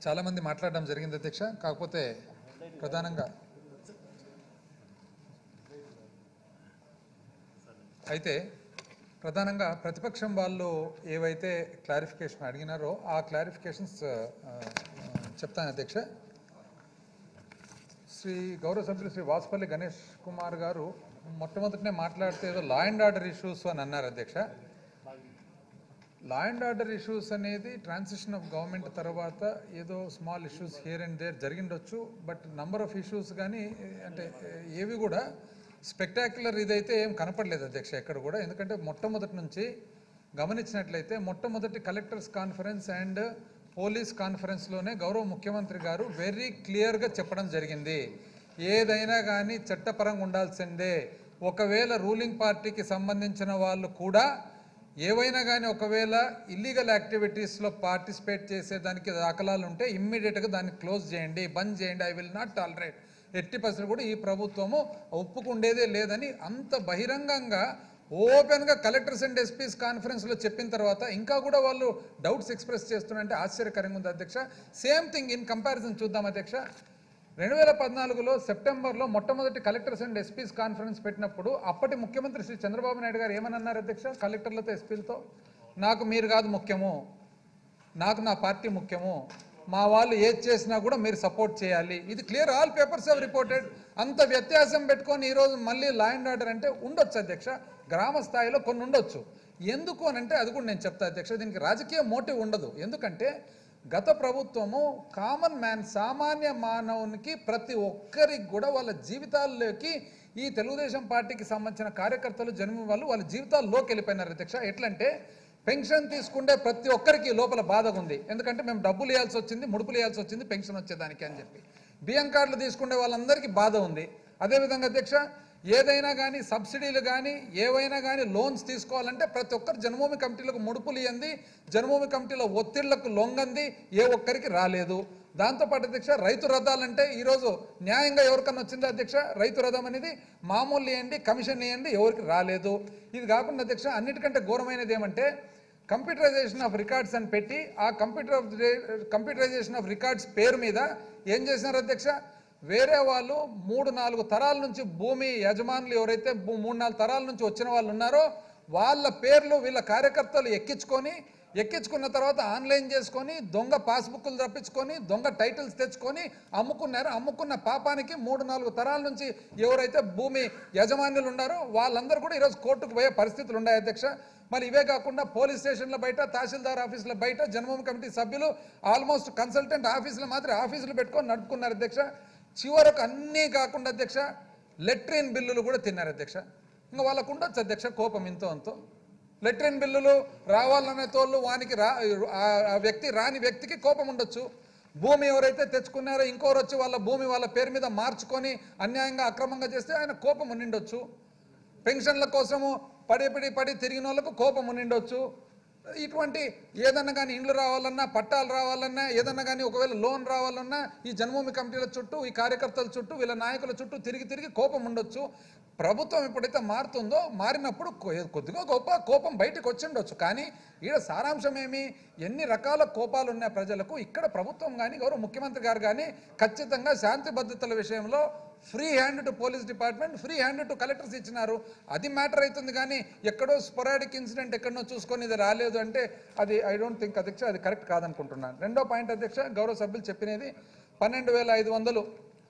చాలామంది మాట్లాడడం జరిగింది అధ్యక్ష కాకపోతే ప్రధానంగా అయితే ప్రధానంగా ప్రతిపక్షం వాళ్ళు ఏవైతే క్లారిఫికేషన్ అడిగినారో ఆ క్లారిఫికేషన్స్ చెప్తాను అధ్యక్ష శ్రీ గౌరవ సభ్యులు శ్రీ వాసుపల్లి గణేష్ కుమార్ గారు మొట్టమొదటినే మాట్లాడితే ఏదో లా అండ్ ఆర్డర్ ఇష్యూస్ అని అన్నారు అధ్యక్ష లా అండ్ ఆర్డర్ ఇష్యూస్ అనేది ట్రాన్సిషన్ ఆఫ్ గవర్నమెంట్ తర్వాత ఏదో small issues here and there జరిగిండొచ్చు బట్ నంబర్ ఆఫ్ ఇష్యూస్ కానీ అంటే ఏవి కూడా స్పెక్టాక్యులర్ ఇదైతే ఏం కనపడలేదు అధ్యక్ష ఎక్కడ కూడా ఎందుకంటే మొట్టమొదటి నుంచి గమనించినట్లయితే మొట్టమొదటి కలెక్టర్స్ కాన్ఫరెన్స్ అండ్ పోలీస్ కాన్ఫరెన్స్లోనే గౌరవ ముఖ్యమంత్రి గారు వెరీ క్లియర్గా చెప్పడం జరిగింది ఏదైనా కానీ చట్టపరంగా ఉండాల్సిందే ఒకవేళ రూలింగ్ పార్టీకి సంబంధించిన వాళ్ళు కూడా ఏవైనా కానీ ఒకవేళ ఇల్లీగల్ యాక్టివిటీస్లో పార్టిసిపేట్ చేసేదానికి దాఖలాలు ఉంటే ఇమ్మీడియట్గా దాన్ని క్లోజ్ చేయండి బంద్ చేయండి ఐ విల్ నాట్ టాలరేట్ ఎట్టి పరిస్థితులు కూడా ఈ ప్రభుత్వము ఒప్పుకుండేదే లేదని అంత బహిరంగంగా ఓపెన్గా కలెక్టర్స్ అండ్ ఎస్పీస్ కాన్ఫరెన్స్లో చెప్పిన తర్వాత ఇంకా కూడా వాళ్ళు డౌట్స్ ఎక్స్ప్రెస్ చేస్తున్నారంటే ఆశ్చర్యకరంగా ఉంది అధ్యక్ష సేమ్ థింగ్ ఇన్ కంపారిజన్ చూద్దాం అధ్యక్ష రెండు వేల పద్నాలుగులో సెప్టెంబర్లో మొట్టమొదటి కలెక్టర్స్ అండ్ ఎస్పీస్ కాన్ఫరెన్స్ పెట్టినప్పుడు అప్పటి ముఖ్యమంత్రి శ్రీ చంద్రబాబు నాయుడు గారు ఏమని అన్నారు అధ్యక్ష కలెక్టర్లతో ఎస్పీలతో నాకు మీరు కాదు ముఖ్యము నాకు నా పార్టీ ముఖ్యము మా వాళ్ళు ఏది చేసినా కూడా మీరు సపోర్ట్ చేయాలి ఇది clear all papers have reported అంత వ్యత్యాసం పెట్టుకొని ఈరోజు మళ్ళీ లా అండ్ ఆర్డర్ అంటే ఉండొచ్చు అధ్యక్ష గ్రామ స్థాయిలో కొన్ని ఉండొచ్చు ఎందుకు అని అంటే అది కూడా నేను చెప్తా అధ్యక్ష దీనికి రాజకీయ మోటివ్ ఉండదు ఎందుకంటే గత ప్రభుత్వము కామన్ మ్యాన్ సామాన్య మానవునికి ప్రతి ఒక్కరికి కూడా వాళ్ళ జీవితాల్లోకి ఈ తెలుగుదేశం పార్టీకి సంబంధించిన కార్యకర్తలు జన్మ వాళ్ళు వాళ్ళ జీవితాల్లోకి వెళ్ళిపోయినారు అధ్యక్ష ఎట్లంటే పెన్షన్ తీసుకుంటే ప్రతి ఒక్కరికి లోపల బాధ ఉంది ఎందుకంటే మేము డబ్బులు ఇవ్వాల్సి వచ్చింది ముడుపులు ఇవ్వాల్సి వచ్చింది పెన్షన్ వచ్చేదానికి అని చెప్పి బియ్యం కార్డులు తీసుకునే వాళ్ళందరికీ బాధ ఉంది అదేవిధంగా అధ్యక్ష ఏదైనా కానీ సబ్సిడీలు కానీ ఏవైనా కానీ లోన్స్ తీసుకోవాలంటే ప్రతి ఒక్కరు జన్మభూమి కమిటీలకు ముడుపులు ఇయ్యంది జన్మభూమి కమిటీలో ఒత్తిళ్లకు లొంగంది ఏ ఒక్కరికి రాలేదు దాంతోపాటు అధ్యక్ష రైతు రథాలంటే ఈరోజు న్యాయంగా ఎవరికన్నా వచ్చిందా అధ్యక్ష రైతు రథం అనేది మామూలు ఇవ్వండి కమిషన్ ఇవ్వండి ఎవరికి రాలేదు ఇది కాకుండా అధ్యక్ష అన్నిటికంటే ఘోరమైనది ఏమంటే కంప్యూటరైజేషన్ ఆఫ్ రికార్డ్స్ అని పెట్టి ఆ కంప్యూటర్ కంప్యూటరైజేషన్ ఆఫ్ రికార్డ్స్ పేరు మీద ఏం చేసినారు అధ్యక్ష వేరే వాళ్ళు మూడు నాలుగు తరాల నుంచి భూమి యజమానులు ఎవరైతే భూ- మూడు నాలుగు తరాల నుంచి వచ్చిన వాళ్ళు ఉన్నారో వాళ్ళ పేర్లు వీళ్ళ కార్యకర్తలు ఎక్కించుకొని ఎక్కించుకున్న తర్వాత ఆన్లైన్ చేసుకొని దొంగ పాస్బుక్లు తప్పించుకొని దొంగ టైటిల్స్ తెచ్చుకొని అమ్ముకున్నారు అమ్ముకున్న పాపానికి మూడు నాలుగు తరాల నుంచి ఎవరైతే భూమి యజమానులు ఉన్నారో వాళ్ళందరూ కూడా ఈరోజు కోర్టుకు పోయే పరిస్థితులు ఉన్నాయి అధ్యక్ష మరి ఇవే కాకుండా పోలీస్ స్టేషన్ల బయట తహసీల్దార్ ఆఫీసుల బయట జన్మభూమి కమిటీ సభ్యులు ఆల్మోస్ట్ కన్సల్టెంట్ ఆఫీసులు మాత్రం ఆఫీసులు పెట్టుకొని నడుపుకున్నారు అధ్యక్ష చివరకు అన్నీ కాకుండా అధ్యక్ష లెట్రిన్ బిల్లులు కూడా తిన్నారు అధ్యక్ష ఇంకా వాళ్ళకు ఉండొచ్చు అధ్యక్ష కోపం ఇంతో అంతో లెట్రిన్ బిల్లులు రావాలనే తోళ్ళు వానికి రా ఆ- ఆ వ్యక్తి రాని వ్యక్తికి కోపం ఉండొచ్చు భూమి ఎవరైతే తెచ్చుకున్నారో ఇంకోరు వచ్చి వాళ్ళ భూమి వాళ్ళ పేరు మీద మార్చుకొని అన్యాయంగా అక్రమంగా చేస్తే ఆయన కోపం ఉండిండొచ్చు పెన్షన్ల కోసము పడి పడి పడి తిరిగిన వాళ్ళకు కోపం ఉండిండొచ్చు ఇటువంటి ఏదన్నా కానీ ఇండ్లు రావాలన్నా పట్టాలు రావాలన్నా ఏదన్నా కానీ ఒకవేళ లోన్ రావాలన్నా ఈ జన్మభూమి కమిటీల చుట్టూ ఈ కార్యకర్తల చుట్టూ వీళ్ళ నాయకుల చుట్టూ తిరిగి తిరిగి కోపం ఉండొచ్చు ప్రభుత్వం ఎప్పుడైతే మారుతుందో మారినప్పుడు కొ- కొద్దిగా గొప్ప కోపం బయటకు వచ్చి ఉండొచ్చు కానీ ఈడ సారాంశం ఏమి ఎన్ని రకాల కోపాలు ఉన్నాయి ప్రజలకు ఇక్కడ ప్రభుత్వం కానీ గౌరవ ముఖ్యమంత్రి గారు కానీ ఖచ్చితంగా శాంతి భద్రతల విషయంలో free hand to police department free hand to collectors ఇచ్చినారు అది మ్యాటర్ అవుతుంది కానీ ఎక్కడో స్పొరాడిక్ ఇన్సిడెంట్ ఎక్కడనో చూసుకొని ఇది రాలేదు అంటే అది ఐ డోంట్ థింక్ అధ్యక్ష అది కరెక్ట్ కాదనుకుంటున్నాను రెండో పాయింట్ అధ్యక్ష గౌరవ సభ్యులు చెప్పినది పన్నెండు వేల ఐదు వందలు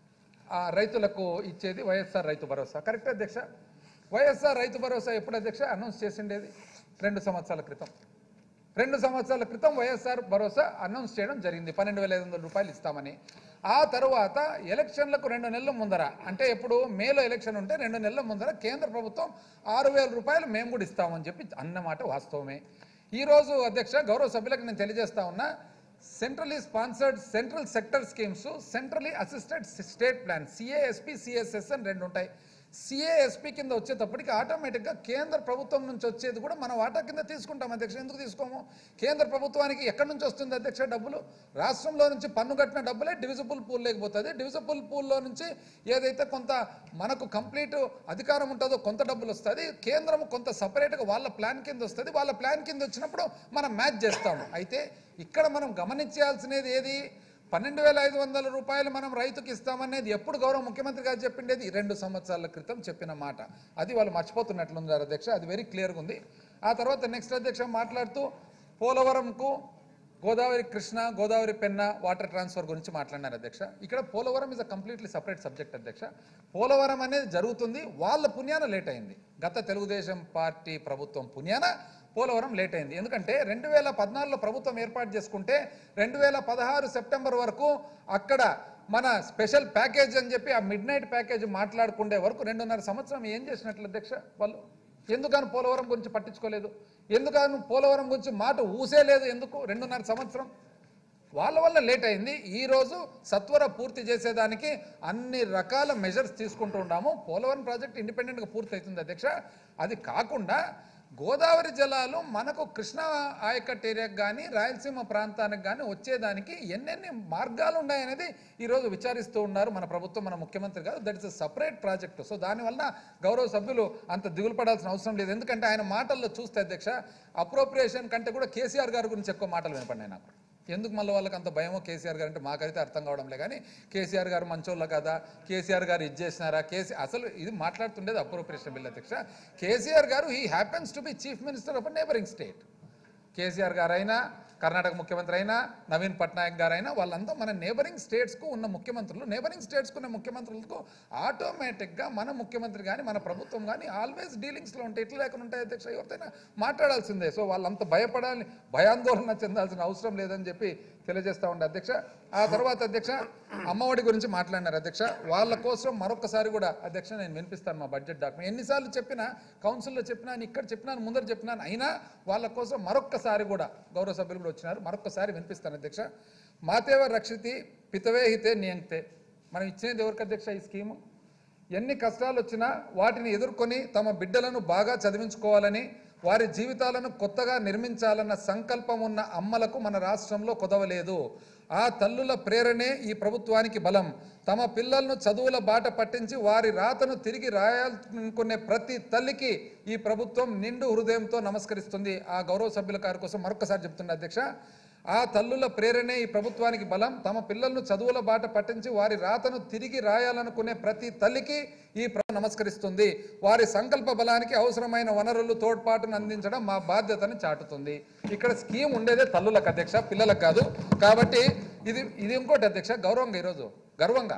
ఆ రైతులకు ఇచ్చేది వైఎస్ఆర్ రైతు భరోసా కరెక్ట్ అధ్యక్ష వైఎస్ఆర్ రైతు భరోసా ఎప్పుడు అధ్యక్ష అనౌన్స్ చేసిండేది రెండు సంవత్సరాల క్రితం రెండు సంవత్సరాల క్రితం వైఎస్ఆర్ భరోసా అనౌన్స్ చేయడం జరిగింది పన్నెండు వేల ఐదు వందల రూపాయలు ఇస్తామని ఆ తరువాత ఎలక్షన్లకు రెండు నెలల ముందర అంటే ఎప్పుడు మేలో ఎలక్షన్ ఉంటే రెండు నెలల ముందర కేంద్ర ప్రభుత్వం ఆరు వేల రూపాయలు మేము కూడా ఇస్తామని చెప్పి అన్నమాట వాస్తవమే ఈరోజు అధ్యక్ష గౌరవ సభ్యులకు నేను తెలియజేస్తా ఉన్నా centrally sponsored central sector schemes centrally assisted state plan CASP CSS అని రెండు ఉంటాయి సిఏఎస్పి కింద వచ్చేటప్పటికి ఆటోమేటిక్గా కేంద్ర ప్రభుత్వం నుంచి వచ్చేది కూడా మన వాటా కింద తీసుకుంటాం అధ్యక్ష ఎందుకు తీసుకోము కేంద్ర ప్రభుత్వానికి ఎక్కడి నుంచి వస్తుంది అధ్యక్ష డబ్బులు రాష్ట్రంలో నుంచి పన్ను కట్టిన డబ్బులే డివిజిబుల్ పూల్ లేకపోతుంది డివిజిబుల్ పూల్లో నుంచి ఏదైతే కొంత మనకు కంప్లీట్ అధికారం ఉంటుందో కొంత డబ్బులు వస్తుంది కేంద్రం కొంత సపరేట్గా వాళ్ళ ప్లాన్ కింద వస్తుంది వాళ్ళ ప్లాన్ కింద వచ్చినప్పుడు మనం మ్యాచ్ చేస్తాము అయితే ఇక్కడ మనం గమనించాల్సినది ఏది పన్నెండు వేల ఐదు వందల రూపాయలు మనం రైతుకి ఇస్తామనేది ఎప్పుడు గౌరవ ముఖ్యమంత్రి గారు చెప్పిండేది రెండు సంవత్సరాల క్రితం చెప్పిన మాట అది వాళ్ళు మర్చిపోతున్నట్లున్నారు అధ్యక్ష అది వెరీ క్లియర్గా ఉంది ఆ తర్వాత నెక్స్ట్ అధ్యక్ష మాట్లాడుతూ పోలవరంకు గోదావరి కృష్ణ గోదావరి పెన్న వాటర్ ట్రాన్స్ఫర్ గురించి మాట్లాడినారు అధ్యక్ష ఇక్కడ Polavaram is a completely separate subject అధ్యక్ష పోలవరం అనేది జరుగుతుంది వాళ్ళ పుణ్యాన లేట్ అయింది గత తెలుగుదేశం పార్టీ ప్రభుత్వం పుణ్యాన పోలవరం లేట్ అయింది ఎందుకంటే రెండు వేల పద్నాలుగులో ప్రభుత్వం ఏర్పాటు చేసుకుంటే రెండు వేల పదహారు సెప్టెంబర్ వరకు అక్కడ మన స్పెషల్ ప్యాకేజ్ అని చెప్పి ఆ మిడ్ నైట్ ప్యాకేజ్ మాట్లాడుకుండే వరకు రెండున్నర సంవత్సరం ఏం చేసినట్లు అధ్యక్ష వాళ్ళు ఎందుకని పోలవరం గురించి పట్టించుకోలేదు ఎందుకని పోలవరం గురించి మాట ఊసే లేదు ఎందుకు రెండున్నర సంవత్సరం వాళ్ళ వల్ల లేట్ అయింది ఈ రోజు సత్వర పూర్తి చేసేదానికి అన్ని రకాల మెజర్స్ తీసుకుంటూ ఉన్నాము పోలవరం ప్రాజెక్ట్ ఇండిపెండెంట్గా పూర్తి అవుతుంది అధ్యక్ష అది కాకుండా గోదావరి జలాలు మనకు కృష్ణా ఆయకట్ ఏరియాకి కానీ రాయలసీమ ప్రాంతానికి కానీ వచ్చేదానికి ఎన్నెన్ని మార్గాలు ఉన్నాయనేది ఈరోజు విచారిస్తూ ఉన్నారు మన ప్రభుత్వం మన ముఖ్యమంత్రి గారు that is a separate project so దానివల్ల గౌరవ సభ్యులు అంత దిగులు పడాల్సిన అవసరం లేదు ఎందుకంటే ఆయన మాటల్లో చూస్తే అధ్యక్ష అప్రోప్రియేషన్ కంటే కూడా కేసీఆర్ గారి గురించి ఎక్కువ మాటలు వినపడినాయి నాకు ఎందుకు మళ్ళీ వాళ్ళకి అంత భయమో కేసీఆర్ గారు అంటే మాకైతే అర్థం కావడంలే కానీ కేసీఆర్ గారు మంచోళ్ళ కదా కేసీఆర్ గారు ఇది చేసినారా కేసీ అసలు ఇది మాట్లాడుతుండేది అప్రోప్రియేషన్ బిల్ అధ్యక్ష KCR garu he happens to be chief minister of neighbouring state KCR గారైనా కర్ణాటక ముఖ్యమంత్రి అయినా నవీన్ పట్నాయక్ గారైనా వాళ్ళంతా మన నేబరింగ్ స్టేట్స్కు ఉన్న ముఖ్యమంత్రులు నేబరింగ్ స్టేట్స్కు ఉన్న ముఖ్యమంత్రులకు ఆటోమేటిక్గా మన ముఖ్యమంత్రి కానీ మన ప్రభుత్వం కానీ ఆల్వేస్ డీలింగ్స్లో ఉంటాయి ఎట్లా లేకుండా ఉంటాయి అధ్యక్ష ఎవరితోనైనా మాట్లాడాల్సిందే సో వాళ్ళంత భయపడాలి భయాందోళన చెందాల్సిన అవసరం లేదని చెప్పి తెలియజేస్తా ఉండే అధ్యక్ష ఆ తర్వాత అధ్యక్ష అమ్మఒడి గురించి మాట్లాడినారు అధ్యక్ష వాళ్ళ కోసం మరొకసారి కూడా అధ్యక్ష నేను వినిపిస్తాను మా బడ్జెట్ డాక్యుమెంట్ ఎన్నిసార్లు చెప్పినా కౌన్సిల్లో చెప్పినాను ఇక్కడ చెప్పినాను ముందర చెప్పినాను అయినా వాళ్ళ కోసం మరొక్కసారి కూడా గౌరవ సభ్యులు కూడా వచ్చినారు మరొకసారి వినిపిస్తాను అధ్యక్ష మాతేవ రక్షితి పితవే హితే నియంతే మనం ఇచ్చినది ఎవరికి అధ్యక్ష ఈ స్కీము ఎన్ని కష్టాలు వచ్చినా వాటిని ఎదుర్కొని తమ బిడ్డలను బాగా చదివించుకోవాలని వారి జీవితాలను కొత్తగా నిర్మించాలన్న సంకల్పం ఉన్న అమ్మలకు మన రాష్ట్రంలో కుదవలేదు ఆ తల్లుల ప్రేరణే ఈ ప్రభుత్వానికి బలం తమ పిల్లలను చదువుల బాట పట్టించి వారి రాతను తిరిగి రాయాలనుకునే ప్రతి తల్లికి ఈ ప్రభుత్వం నిండు హృదయంతో నమస్కరిస్తుంది ఆ గౌరవ సభ్యుల గారి కోసం మరొకసారి చెప్తున్నా అధ్యక్ష ఆ తల్లుల ప్రేరణే ఈ ప్రభుత్వానికి బలం తమ పిల్లలను చదువుల బాట పట్టించి వారి రాతను తిరిగి రాయాలనుకునే ప్రతి తల్లికి ఈ ప్రభుత్వం నమస్కరిస్తుంది వారి సంకల్ప బలానికి అవసరమైన వనరులు తోడ్పాటును అందించడం మా బాధ్యతని చాటుతుంది ఇక్కడ స్కీమ్ ఉండేదే తల్లులకు అధ్యక్ష పిల్లలకు కాదు కాబట్టి ఇది ఇది ఇంకోటి అధ్యక్ష గౌరవంగా ఈరోజు గర్వంగా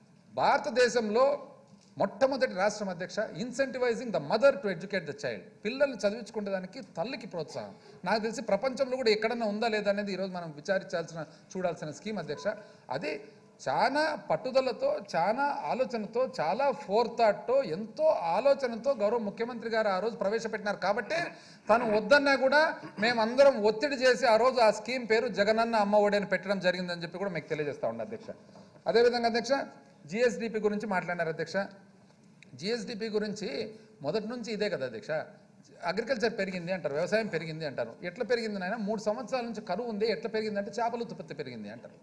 భారతదేశంలో మొట్టమొదటి రాష్ట్రం అధ్యక్ష incentivising the mother to educate the child పిల్లల్ని చదివించుకునేదానికి తల్లికి ప్రోత్సాహం నాకు తెలిసి ప్రపంచంలో కూడా ఎక్కడన్నా ఉందా లేదా అనేది ఈరోజు మనం విచారించాల్సిన చూడాల్సిన స్కీమ్ అధ్యక్ష అది చాలా పట్టుదలతో చాలా ఆలోచనతో చాలా ఫోర్ థాట్తో ఎంతో ఆలోచనతో గౌరవ ముఖ్యమంత్రి గారు ఆ రోజు ప్రవేశపెట్టినారు కాబట్టి తను వద్దన్నా కూడా మేమందరం ఒత్తిడి చేసి ఆ రోజు ఆ స్కీమ్ పేరు జగనన్న అమ్మ ఒడి అని పెట్టడం జరిగిందని చెప్పి కూడా మీకు తెలియజేస్తా ఉండే అధ్యక్ష అదేవిధంగా అధ్యక్ష జిఎస్డిపి గురించి మాట్లాడినారు అధ్యక్ష జిఎస్డిపి గురించి మొదటి నుంచి ఇదే కదా అధ్యక్ష అగ్రికల్చర్ పెరిగింది అంటారు వ్యవసాయం పెరిగింది అంటారు ఎట్లా పెరిగింది నాయన మూడు సంవత్సరాల నుంచి కరువు ఉంది ఎట్లా పెరిగింది అంటే చేపల ఉత్పత్తి పెరిగింది అంటారు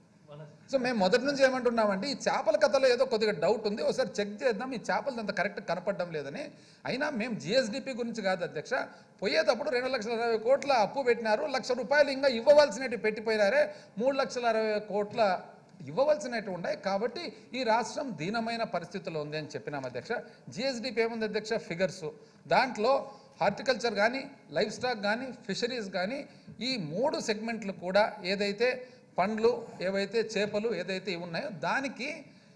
సో మేము మొదటి నుంచి ఏమంటున్నామంటే ఈ చేపల కథలో ఏదో కొద్దిగా డౌట్ ఉంది ఒకసారి చెక్ చేద్దాం ఈ చేపలు అంత కరెక్ట్ కనపడడం లేదని అయినా మేము జిఎస్డిపి గురించి కాదు అధ్యక్ష పోయేటప్పుడు రెండు లక్షల అరవై కోట్ల అప్పు పెట్టినారు లక్ష రూపాయలు ఇంకా ఇవ్వవలసినవి పెట్టిపోయినారే మూడు లక్షల అరవై కోట్ల ఇవ్వవలసినట్టు ఉన్నాయి కాబట్టి ఈ రాష్ట్రం దీనమైన పరిస్థితిలో ఉంది అని చెప్పినాం అధ్యక్ష జిఎస్డిపి ఏముంది అధ్యక్ష ఫిగర్స్ దాంట్లో హార్టికల్చర్ కానీ లైఫ్ స్టాక్ కానీ ఫిషరీస్ కానీ ఈ మూడు సెగ్మెంట్లు కూడా ఏదైతే పండ్లు ఏవైతే చేపలు ఏదైతే ఇవి ఉన్నాయో దానికి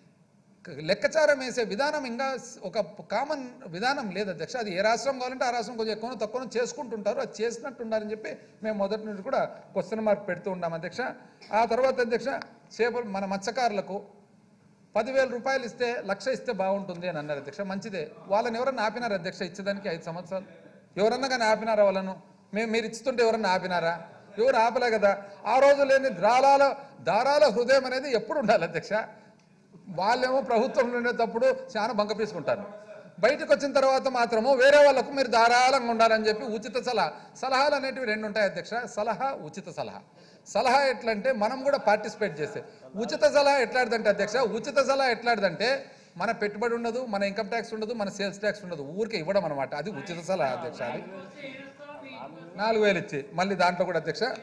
లెక్కచారం వేసే విధానం ఇంకా ఒక కామన్ విధానం లేదు అధ్యక్ష అది ఏ రాష్ట్రం కావాలంటే ఆ రాష్ట్రం కొంచెం ఎక్కువ తక్కువ చేసుకుంటుంటారు అది చేసినట్టు ఉండాలని చెప్పి మేము మొదటి నుండి కూడా క్వశ్చన్ మార్క్ పెడుతూ ఉన్నాం అధ్యక్ష ఆ తర్వాత అధ్యక్ష చేపలు మన మత్స్యకారులకు పదివేల రూపాయలు ఇస్తే లక్ష ఇస్తే బాగుంటుంది అని అన్నారు అధ్యక్ష మంచిదే వాళ్ళని ఎవరన్నా ఆపినారు అధ్యక్ష ఇచ్చేదానికి ఐదు సంవత్సరాలు ఎవరన్నా కానీ ఆపినారా వాళ్ళను మేము మీరు ఇస్తుంటే ఎవరన్నా ఆపినారా ఎవరు ఆపలే కదా ఆ రోజు లేని దారాల దారాల హృదయం అనేది ఎప్పుడు ఉండాలి అధ్యక్ష వాళ్ళేమో ప్రభుత్వంలో ఉండేటప్పుడు చాలా బంక పీసుకుంటారు బయటకు వచ్చిన తర్వాత మాత్రము వేరే వాళ్ళకు మీరు ధారాళంగా ఉండాలని చెప్పి ఉచిత సలహా సలహాలు అనేటివి రెండు ఉంటాయి అధ్యక్ష సలహా ఉచిత సలహా సలహా ఎట్లంటే మనం కూడా పార్టిసిపేట్ చేస్తే ఉచిత సలహా ఎట్లాంటిదంటే అధ్యక్ష ఉచిత సలహా ఎట్లాంటిదంటే మన పెట్టుబడి ఉండదు మన ఇన్కమ్ ట్యాక్స్ ఉండదు మన సేల్స్ ట్యాక్స్ ఉండదు ఊరికే ఇవ్వడం అనమాట అది ఉచిత సలహా అధ్యక్ష అది నాలుగు వేలు ఇచ్చి మళ్ళీ దాంట్లో కూడా అధ్యక్ష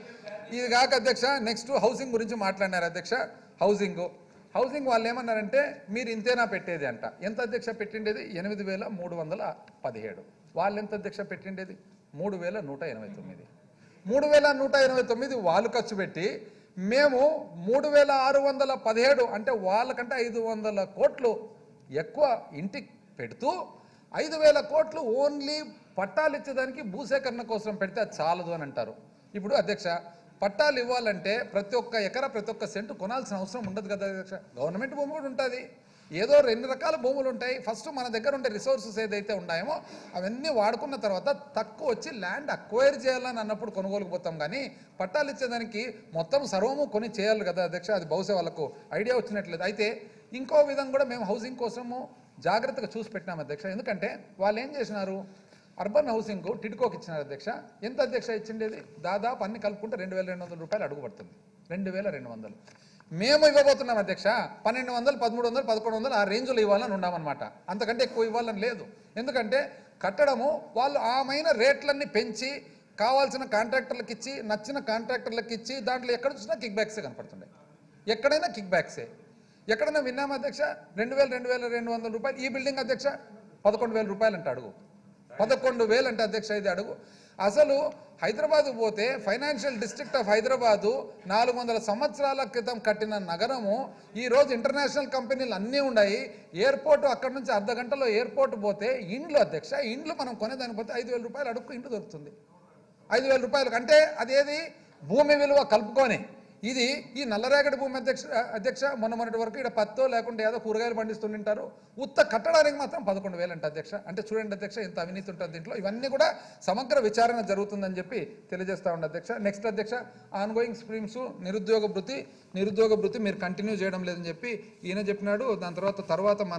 ఇది కాక అధ్యక్ష నెక్స్ట్ హౌసింగ్ గురించి మాట్లాడినారు అధ్యక్ష హౌసింగ్ హౌసింగ్ వాళ్ళు ఏమన్నారంటే మీరు ఇంతేనా పెట్టేది అంట ఎంత అధ్యక్ష పెట్టిండేది ఎనిమిది వేల మూడు వందల పదిహేడు వాళ్ళు ఎంత అధ్యక్ష పెట్టిండేది మూడు వేల నూట ఎనభై తొమ్మిది మూడు వేల నూట ఎనభై తొమ్మిది వాళ్ళు ఖర్చు పెట్టి మేము మూడు వేల ఆరు వందల పదిహేడు అంటే వాళ్ళకంటే ఐదు వందల కోట్లు ఎక్కువ ఇంటికి పెడుతూ ఐదు వేల కోట్లు ఓన్లీ పట్టాలు ఇచ్చేదానికి భూసేకరణ కోసం పెడితే అది చాలదు అని అంటారు ఇప్పుడు అధ్యక్ష పట్టాలు ఇవ్వాలంటే ప్రతి ఒక్క ఎకరా ప్రతి ఒక్క సెంటు కొనాల్సిన అవసరం ఉండదు కదా అధ్యక్ష గవర్నమెంట్ భూమి కూడా ఉంటుంది ఏదో రెండు రకాల భూములు ఉంటాయి ఫస్ట్ మన దగ్గర ఉండే రిసోర్సెస్ ఏదైతే ఉన్నాయో అవన్నీ వాడుకున్న తర్వాత తక్కువ వచ్చి ల్యాండ్ అక్వైర్ చేయాలని అన్నప్పుడు కొనుగోలుకు పోతాం కానీ పట్టాలు ఇచ్చేదానికి మొత్తం సర్వము కొని చేయాలి కదా అధ్యక్ష అది బహుశా వాళ్ళకు ఐడియా వచ్చినట్లేదు అయితే ఇంకో విధంగా కూడా మేము హౌసింగ్ కోసము జాగ్రత్తగా చూసి పెట్టినాం అధ్యక్ష ఎందుకంటే వాళ్ళు ఏం చేసినారు అర్బన్ హౌసింగ్ టిడ్కోకి ఇచ్చినారు అధ్యక్ష ఎంత అధ్యక్ష ఇచ్చిండేది దాదాపు అన్ని కలుపుకుంటే రెండు వేల రెండు వందల రూపాయలు అడుగు పడుతుంది రెండు వేల రెండు వందలు మేము ఇవ్వబోతున్నాం అధ్యక్ష పన్నెండు వందలు పదమూడు వందలు పదకొండు వందలు ఆ రేంజ్లో ఇవ్వాలని ఉన్నామన్నమాట అంతకంటే ఎక్కువ ఇవ్వాలని లేదు ఎందుకంటే కట్టడము వాళ్ళు ఆమైన రేట్లన్నీ పెంచి కావాల్సిన కాంట్రాక్టర్లకు ఇచ్చి నచ్చిన కాంట్రాక్టర్లకు ఇచ్చి దాంట్లో ఎక్కడ చూసినా కిక్ బ్యాక్సే కనపడుతుండే ఎక్కడైనా కిక్ బ్యాక్సే ఎక్కడైనా విన్నామా అధ్యక్ష రెండు వేల రెండు వేల రెండు వందల రూపాయలు ఈ బిల్డింగ్ అధ్యక్ష పదకొండు వేల రూపాయలు అంటే అడుగు పదకొండు వేలు అంటే అధ్యక్ష ఇది అడుగు అసలు హైదరాబాద్ పోతే ఫైనాన్షియల్ డిస్ట్రిక్ట్ ఆఫ్ హైదరాబాదు నాలుగు వందల సంవత్సరాల క్రితం కట్టిన నగరము ఈ రోజు ఇంటర్నేషనల్ కంపెనీలు అన్నీ ఉన్నాయి ఎయిర్పోర్ట్ అక్కడ నుంచి అర్ధ గంటలో ఎయిర్పోర్ట్ పోతే ఇండ్లు అధ్యక్ష ఇండ్లు మనం కొనేదానికి పోతే ఐదు వేల రూపాయలు అడుక్కు ఇంటి దొరుకుతుంది ఐదు వేల రూపాయలకు అంటే అదేది భూమి విలువ కలుపుకొని ఇది ఈ నల్లరేగడి భూమి అధ్యక్ష అధ్యక్ష మొన్న మొన్నటి వరకు ఇక్కడ పత్తో లేకుండా ఏదో కూరగాయలు పండిస్తుంటారు ఉత్త కట్టడానికి మాత్రం పదకొండు వేలు అంటే అధ్యక్ష అంటే చూడండి అధ్యక్ష ఇంత అవినీతి ఉంటుంది దీంట్లో ఇవన్నీ కూడా సమగ్ర విచారణ జరుగుతుందని చెప్పి తెలియజేస్తా ఉండే అధ్యక్ష నెక్స్ట్ అధ్యక్ష ఆన్గోయింగ్ స్ట్రీమ్స్ నిరుద్యోగ భృతి నిరుద్యోగ భృతి మీరు కంటిన్యూ చేయడం లేదని చెప్పి ఈయన చెప్పినాడు దాని తర్వాత తర్వాత మన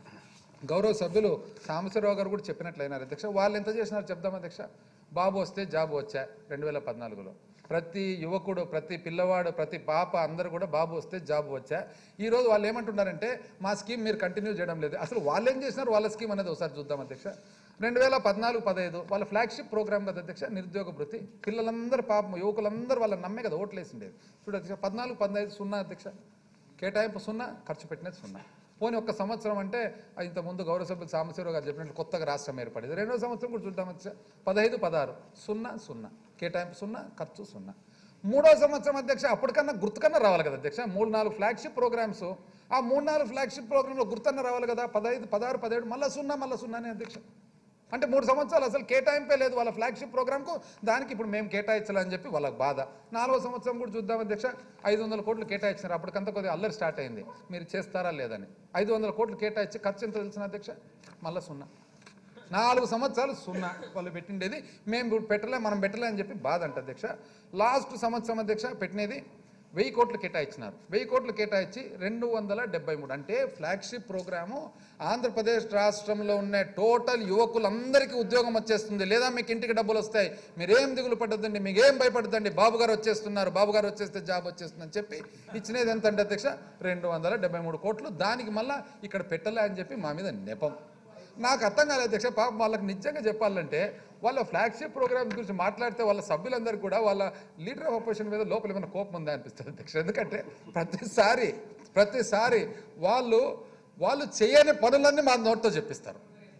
గౌరవ సభ్యులు సాంబశివరావు గారు కూడా చెప్పినట్లయినారు అధ్యక్ష వాళ్ళు ఎంత చేసినారు చెప్దాం అధ్యక్ష బాబు వస్తే జాబ్ వచ్చా రెండు వేల పద్నాలుగులో ప్రతి యువకుడు ప్రతి పిల్లవాడు ప్రతి పాప అందరూ కూడా బాబు వస్తే జాబ్ వచ్చా ఈరోజు వాళ్ళు ఏమంటున్నారంటే మా స్కీమ్ మీరు కంటిన్యూ చేయడం లేదు అసలు వాళ్ళు ఏం చేసినారు వాళ్ళ స్కీమ్ అనేది ఒకసారి చూద్దాం అధ్యక్ష రెండు వేల పద్నాలుగు పదహైదు వాళ్ళ ఫ్లాగ్షిప్ ప్రోగ్రామ్ కదా అధ్యక్ష నిరుద్యోగ భృతి పిల్లలందరూ పాపం యువకులందరూ వాళ్ళ నమ్మే కదా ఓట్లేసిండేది చూడు అధ్యక్ష పద్నాలుగు పదహైదు సున్నా అధ్యక్ష కేటాయింపు సున్నా ఖర్చు పెట్టినది సున్నా పోనీ ఒక్క సంవత్సరం అంటే ఇంత ముందు గౌరవ సభ్యులు సాంబశివరావు గారు చెప్పినట్లు కొత్తగా రాష్ట్రం ఏర్పడింది రెండో సంవత్సరం కూడా చూద్దాం అధ్యక్ష పదహైదు పదహారు సున్నా సున్నా కేటాయింపు సున్నా ఖర్చు సున్నా మూడో సంవత్సరం అధ్యక్ష అప్పటికన్నా గుర్తుకన్నా రావాలి కదా అధ్యక్ష మూడు నాలుగు ఫ్లాగ్షిప్ ప్రోగ్రామ్స్ ఆ మూడు నాలుగు ఫ్లాగ్షిప్ ప్రోగ్రాంలో గుర్తన్నా రావాలి కదా పదహైదు పదహారు పదిహేడు మళ్ళీ సున్నా మళ్ళీ సున్నానే అధ్యక్ష అంటే మూడు సంవత్సరాలు అసలు కేటాయింపే లేదు వాళ్ళ ఫ్లాగ్షిప్ ప్రోగ్రామ్కు దానికి ఇప్పుడు మేము కేటాయించాలని చెప్పి వాళ్ళకి బాధ నాలుగో సంవత్సరం కూడా చూద్దాం అధ్యక్ష ఐదు వందల కోట్లు కేటాయించినారు అప్పటికంతా కొద్దిగా అల్లరి స్టార్ట్ అయింది మీరు చేస్తారా లేదని ఐదు వందల కోట్లు కేటాయించి ఖర్చు ఎంత తెలిసిన అధ్యక్ష మళ్ళీ సున్నా నాలుగు సంవత్సరాలు సున్నా వాళ్ళు పెట్టిండేది మేము ఇప్పుడు పెట్టలే మనం పెట్టలే అని చెప్పి బాధ అంట అధ్యక్ష లాస్ట్ సంవత్సరం అధ్యక్ష పెట్టినది వెయ్యి కోట్లు కేటాయించినారు వెయ్యి కోట్లు కేటాయించి రెండు వందల డెబ్బై మూడు అంటే ఫ్లాగ్షిప్ ప్రోగ్రాము ఆంధ్రప్రదేశ్ రాష్ట్రంలో ఉన్న టోటల్ యువకులందరికీ ఉద్యోగం వచ్చేస్తుంది లేదా మీకు ఇంటికి డబ్బులు వస్తాయి మీరేం దిగులు పడద్దండి మీకేం భయపడద్దండి బాబు గారు వచ్చేస్తున్నారు బాబు గారు వచ్చేస్తే జాబ్ వచ్చేస్తుంది అని చెప్పి ఇచ్చినది ఎంత అంటే అధ్యక్ష రెండు వందల డెబ్బై మూడు కోట్లు దానికి మళ్ళా ఇక్కడ పెట్టలే అని చెప్పి మా మీద నెపం నాకు అర్థం కాలేదు అధ్యక్ష పాపం వాళ్ళకి నిజంగా చెప్పాలంటే వాళ్ళ ఫ్లాగ్షిప్ ప్రోగ్రామ్ గురించి మాట్లాడితే వాళ్ళ సభ్యులందరికీ కూడా వాళ్ళ లీడర్ ఆఫ్ అపోజిషన్ మీద లోపల ఏమైనా కోపం ఉందా అనిపిస్తుంది అధ్యక్ష ఎందుకంటే ప్రతిసారి ప్రతిసారి వాళ్ళు వాళ్ళు చేయని పనులన్నీ మా నోటితో చెప్పిస్తారు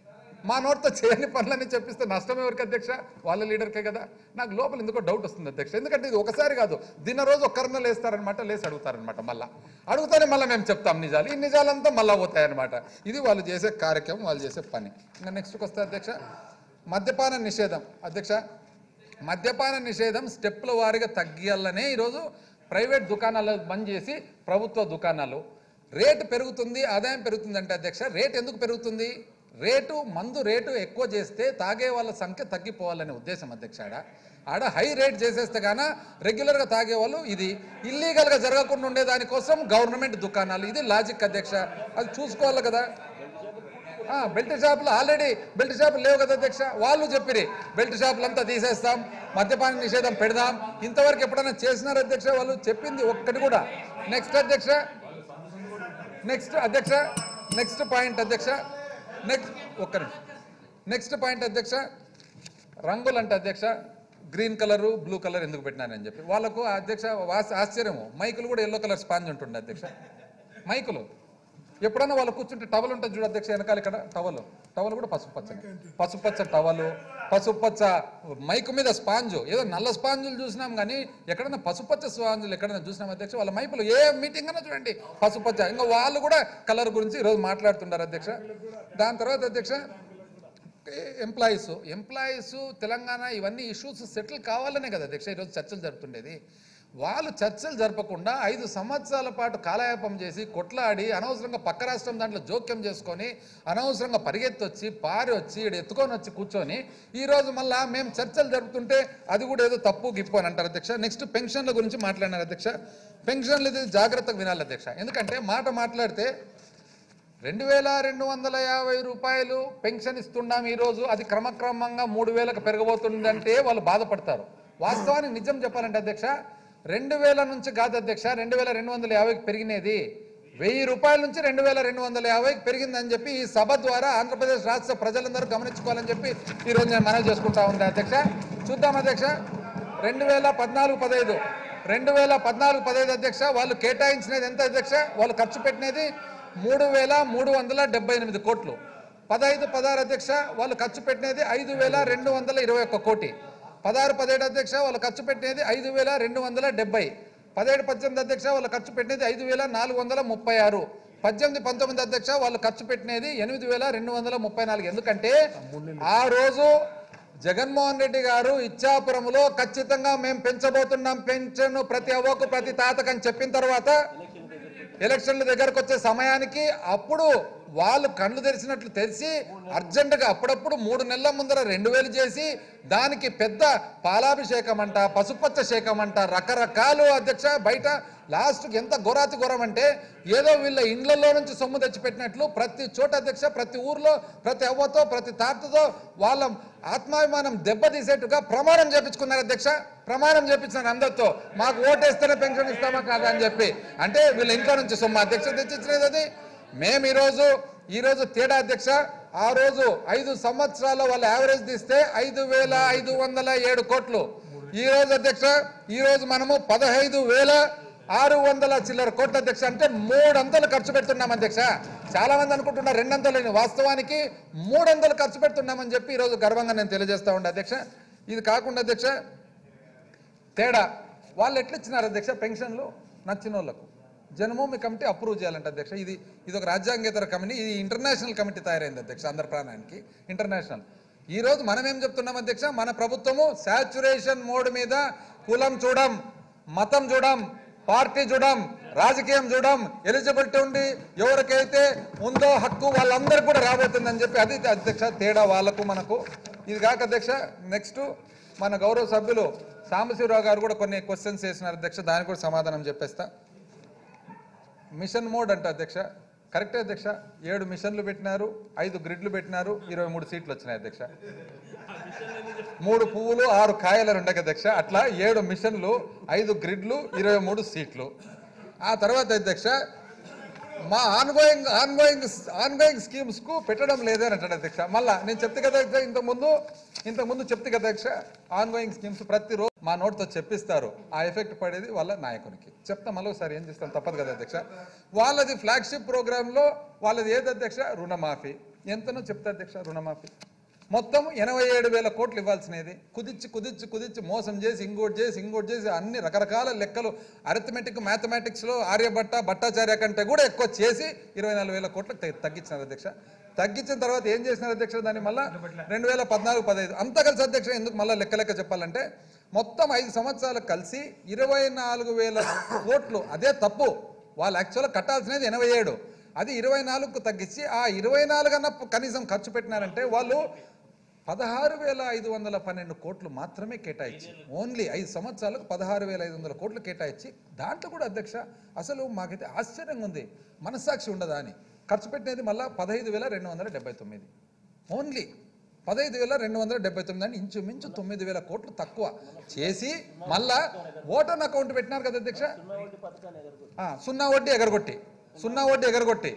మా నోటితో చేయని పనులన్నీ చెప్పిస్తే నష్టం ఎవరికి అధ్యక్ష వాళ్ళ లీడర్కే కదా నాకు లోపల ఎందుకో డౌట్ వస్తుంది అధ్యక్ష ఎందుకంటే ఇది ఒకసారి కాదు దిన రోజు ఒక్కరిన లేస్తారనమాట లేసి అడుగుతారనమాట మళ్ళా అడుగుతానే మళ్ళీ మేము చెప్తాం నిజాలు ఈ నిజాలంతా మళ్ళా పోతాయన్నమాట ఇది వాళ్ళు చేసే కార్యక్రమం వాళ్ళు చేసే పని ఇంకా నెక్స్ట్కి వస్తే అధ్యక్ష మద్యపాన నిషేధం అధ్యక్ష మద్యపాన నిషేధం స్టెప్పుల వారీగా తగ్గియాలనే ఈరోజు ప్రైవేట్ దుకాణాలు బంద్ చేసి ప్రభుత్వ దుకాణాలు రేటు పెరుగుతుంది ఆదాయం పెరుగుతుంది అంటే అధ్యక్ష రేట్ ఎందుకు పెరుగుతుంది రేటు మందు రేటు ఎక్కువ చేస్తే తాగే వాళ్ళ సంఖ్య తగ్గిపోవాలనే ఉద్దేశం అధ్యక్ష ఆడ ఆడ హై రేట్ చేసేస్తే గాన రెగ్యులర్గా తాగే వాళ్ళు ఇది ఇల్లీగల్గా జరగకుండా ఉండే దానికోసం గవర్నమెంట్ దుకాణాలు ఇది లాజిక్ అధ్యక్ష అది చూసుకోవాలి కదా ఆ, బెల్ట్ షాపులు ఆల్రెడీ బెల్ట్ షాపులు లేవు కదా అధ్యక్ష వాళ్ళు చెప్పిరి బెల్ట్ షాపులు అంతా తీసేస్తాం మద్యపాన నిషేధం పెడదాం ఇంతవరకు ఎప్పుడైనా చేసినారు అధ్యక్ష వాళ్ళు చెప్పింది ఒక్కటి కూడా నెక్స్ట్ అధ్యక్ష నెక్స్ట్ అధ్యక్ష నెక్స్ట్ పాయింట్ అధ్యక్ష నెక్స్ట్ ఒక్క నిమిషం నెక్స్ట్ పాయింట్ అధ్యక్ష రంగులంట అధ్యక్ష గ్రీన్ కలర్ బ్లూ కలర్ ఎందుకు పెట్టినానని చెప్పి వాళ్ళకు ఆ అధ్యక్ష వాస్- ఆశ్చర్యము మైకులు కూడా ఎల్లో కలర్ స్పాంజ్ ఉంటుండే అధ్యక్ష మైకులు ఎప్పుడన్నా వాళ్ళు కూర్చుంటే టవల్ ఉంటుంది చూడు అధ్యక్ష వెనకాల ఇక్కడ టవల్ టవల్ కూడా పసుపు పచ్చని పసుపు పచ్చ టవలు పసుపు పచ్చ మైకు మీద స్పాంజు ఏదో నల్ల స్పాంజులు చూసినాం కానీ ఎక్కడన్నా పసుపు పచ్చ స్పాంజులు ఎక్కడన్నా చూసినాం అధ్యక్ష వాళ్ళ మైకులు ఏ మీటింగ్ అన్నా చూడండి పసుపు పచ్చ ఇంకా వాళ్ళు కూడా కలర్ గురించి ఈరోజు మాట్లాడుతున్నారు అధ్యక్ష దాని తర్వాత అధ్యక్ష ఎంప్లాయీస్ ఎంప్లాయీస్ తెలంగాణ ఇవన్నీ ఇష్యూస్ సెటిల్ కావాలనే కదా అధ్యక్ష ఈరోజు చర్చలు జరుపుతుండేది వాళ్ళు చర్చలు జరపకుండా ఐదు సంవత్సరాల పాటు కాలయాపం చేసి కొట్లాడి అనవసరంగా పక్క రాష్ట్రం దాంట్లో జోక్యం చేసుకొని అనవసరంగా పరిగెత్తి వచ్చి పారి వచ్చి ఈడ ఎత్తుకొని వచ్చి కూర్చొని ఈరోజు మళ్ళా మేము చర్చలు జరుపుతుంటే అది కూడా ఏదో తప్పు గిప్పు అని అంటారు అధ్యక్ష నెక్స్ట్ పెన్షన్ల గురించి మాట్లాడినారు అధ్యక్ష పెన్షన్లు ఇది జాగ్రత్తగా వినాలి అధ్యక్ష ఎందుకంటే మాట మాట్లాడితే రెండు వేల రెండు వందల యాభై రూపాయలు పెన్షన్ ఇస్తున్నాం ఈరోజు అది క్రమక్రమంగా మూడు వేలకు పెరగబోతుందంటే వాళ్ళు బాధపడతారు వాస్తవానికి నిజం చెప్పాలంటే అధ్యక్ష రెండు వేల నుంచి కాదు అధ్యక్ష రెండు వేల రెండు వందల యాభైకి పెరిగినది వెయ్యి రూపాయల నుంచి రెండు వేల రెండు వందల యాభైకి పెరిగిందని చెప్పి ఈ సభ ద్వారా ఆంధ్రప్రదేశ్ రాష్ట్ర ప్రజలందరూ గమనించుకోవాలని చెప్పి ఈరోజు నేను మనవి చేసుకుంటా ఉంది అధ్యక్ష చూద్దాం అధ్యక్ష రెండు వేల పద్నాలుగు పదహైదు రెండు వేల పద్నాలుగు పదహైదు అధ్యక్ష వాళ్ళు కేటాయించినది ఎంత అధ్యక్ష వాళ్ళు ఖర్చు పెట్టినది మూడు వేల మూడు వందల డెబ్బై ఎనిమిది కోట్లు పదహైదు పదహారు అధ్యక్ష వాళ్ళు ఖర్చు పెట్టినది ఐదు వేల రెండు వందల ఇరవై ఒక్క కోటి పదహారు పదిహేడు అధ్యక్ష వాళ్ళు ఖర్చు పెట్టినది ఐదు వేల రెండు వందల డెబ్బై పదిహేడు పద్దెనిమిది అధ్యక్ష వాళ్ళు ఖర్చు పెట్టినది ఐదు వేల నాలుగు వందల ముప్పై ఆరు పద్దెనిమిది పంతొమ్మిది అధ్యక్ష వాళ్ళు ఖర్చు పెట్టినది ఎనిమిది వేల రెండు వందల ముప్పై నాలుగు ఎందుకంటే ఆ రోజు జగన్మోహన్ రెడ్డి గారు ఇచ్చాపురంలో ఖచ్చితంగా మేము పెంచబోతున్నాం పెన్షన్ ప్రతి అవ్వకు ప్రతి తాతకని చెప్పిన తర్వాత ఎలక్షన్ల దగ్గరకు వచ్చే సమయానికి అప్పుడు వాళ్ళు కళ్ళు తెరిచినట్లు తెలిసి అర్జెంటుగా అప్పుడప్పుడు మూడు నెలల ముందర రెండు వేలు చేసి దానికి పెద్ద పాలాభిషేకం అంట పసుపచ్చ శేఖం అంట రకరకాలు అధ్యక్ష బయట లాస్ట్కి ఎంత ఘోరాతి ఘోరం అంటే ఏదో వీళ్ళ ఇండ్లలో నుంచి సొమ్ము తెచ్చిపెట్టినట్లు ప్రతి చోట అధ్యక్ష ప్రతి ఊర్లో ప్రతి అవ్వతో ప్రతి తాతతో వాళ్ళ ఆత్మాభిమానం దెబ్బతీసేట్టుగా ప్రమాణం చేపించుకున్నారు అధ్యక్ష ప్రమాణం చేపించినారు అందరితో మాకు ఓటేస్తేనే పెన్షన్ ఇస్తామా కాదా అని చెప్పి అంటే వీళ్ళ ఇంట్లో నుంచి సొమ్ము అధ్యక్ష తెచ్చిచ్చినది అది మేము ఈరోజు ఈరోజు తేడా అధ్యక్ష ఆ రోజు ఐదు సంవత్సరాల వాళ్ళ యావరేజ్ తీస్తే ఐదు వేల ఐదు వందల ఏడు కోట్లు ఈ రోజు అధ్యక్ష ఈ రోజు మనము పదహైదు వేల ఆరు వందల చిల్లర కోట్ల అధ్యక్ష అంటే మూడంతలు ఖర్చు పెడుతున్నాం అధ్యక్ష చాలా మంది అనుకుంటున్నారు రెండంతలు వాస్తవానికి మూడంతలు ఖర్చు పెడుతున్నామని చెప్పి ఈరోజు గర్వంగా నేను తెలియజేస్తా ఉండే అధ్యక్ష ఇది కాకుండా అధ్యక్ష తేడా వాళ్ళు ఎట్లా ఇచ్చినారు అధ్యక్ష పెన్షన్లు నచ్చిన వాళ్ళకు జన్మభూమి కమిటీ అప్రూవ్ చేయాలంట అధ్యక్ష ఇది ఇది ఒక రాజ్యాంగేతర కమిటీ ఇది ఇంటర్నేషనల్ కమిటీ తయారైంది అధ్యక్ష ఆంధ్ర ప్రాణానికి ఇంటర్నేషనల్ ఈ రోజు మనం ఏం చెప్తున్నాం అధ్యక్ష మన ప్రభుత్వము శాచురేషన్ మోడ్ మీద కులం చూడం మతం చూడం పార్టీ చూడం రాజకీయం చూడం ఎలిజిబిలిటీ ఉండి ఎవరికైతే ఉందో హక్కు వాళ్ళందరికీ కూడా రాబోతుందని చెప్పి అది అధ్యక్ష తేడా వాళ్ళకు మనకు ఇది కాక అధ్యక్ష నెక్స్ట్ మన గౌరవ సభ్యులు సాంబశివరావు గారు కూడా కొన్ని క్వశ్చన్స్ వేసినారు అధ్యక్ష దానికి కూడా సమాధానం చెప్పేస్తా మిషన్ మోడ్ అంట అధ్యక్ష కరెక్టే అధ్యక్ష ఏడు మిషన్లు పెట్టినారు ఐదు గ్రిడ్లు పెట్టినారు ఇరవై మూడు సీట్లు వచ్చినాయి అధ్యక్ష మూడు పువ్వులు ఆరు కాయలు ఉండక అధ్యక్ష అట్లా ఏడు మిషన్లు ఐదు గ్రిడ్లు ఇరవై మూడు సీట్లు ఆ తర్వాత అధ్యక్ష మా ఆన్గోయింగ్ ఆన్గోయింగ్ ఆన్గోయింగ్ స్కీమ్స్ కు పెట్టడం లేదే అని అంటాడు అధ్యక్ష మళ్ళా నేను చెప్తే కదా అధ్యక్ష ఇంతకుముందు ఇంతకుముందు చెప్తే కదా అధ్యక్ష ఆన్గోయింగ్ స్కీమ్స్ ప్రతిరోజు మా నోట్తో చెప్పిస్తారు ఆ ఎఫెక్ట్ పడేది వాళ్ళ నాయకునికి చెప్తా మళ్ళీ ఒకసారి ఏం చేస్తాం తప్పదు కదా అధ్యక్ష వాళ్ళది ఫ్లాగ్షిప్ ప్రోగ్రాంలో వాళ్ళది ఏది అధ్యక్ష రుణమాఫీ ఎంతనో చెప్తా అధ్యక్ష రుణమాఫీ మొత్తం ఎనభై ఏడు వేల కోట్లు ఇవ్వాల్సినది కుదిచ్చి కుదిచ్చి కుదిచ్చి మోసం చేసి ఇంకోటి చేసి ఇంకోటి చేసి అన్ని రకరకాల లెక్కలు అరిథమెటిక్ మ్యాథమెటిక్స్లో ఆర్యభట్ట భట్టాచార్య కంటే కూడా ఎక్కువ చేసి ఇరవై నాలుగు వేల కోట్లకు తగ్గి- తగ్గించినారు అధ్యక్ష తగ్గించిన తర్వాత ఏం చేసినారు అధ్యక్ష దాన్ని మళ్ళీ రెండు వేల పద్నాలుగు పదహైదు అంతా కలిసి అధ్యక్ష ఎందుకు మళ్ళీ లెక్క లెక్క చెప్పాలంటే మొత్తం ఐదు సంవత్సరాలకు కలిసి ఇరవై నాలుగు వేల కోట్లు అదే తప్పు వాళ్ళు యాక్చువల్గా కట్టాల్సినది ఎనభై ఏడు అది ఇరవై నాలుగుకు తగ్గించి ఆ ఇరవై నాలుగు అన్న కనీసం ఖర్చు పెట్టినారంటే వాళ్ళు పదహారు వేల ఐదు వందల పన్నెండు కోట్లు మాత్రమే కేటాయించి ఓన్లీ ఐదు సంవత్సరాలకు పదహారు వేల ఐదు వందల కోట్లు కేటాయించి దాంట్లో కూడా అధ్యక్ష అసలు మాకైతే ఆశ్చర్యంగా ఉంది మనస్సాక్షి ఉండదా అని ఖర్చు పెట్టినది మళ్ళా పదహైదు వేల రెండు వందల డెబ్బై తొమ్మిది ఓన్లీ పదహైదు వేల రెండు వందల డెబ్బై తొమ్మిది అని ఇంచుమించు తొమ్మిది వేల కోట్లు తక్కువ చేసి మళ్ళా ఓటర్న్ అకౌంట్ పెట్టినారు కదా అధ్యక్ష ఆ, సున్నా వడ్డీ ఎగరగొట్టి సున్నా వడ్డీ ఎగరగొట్టి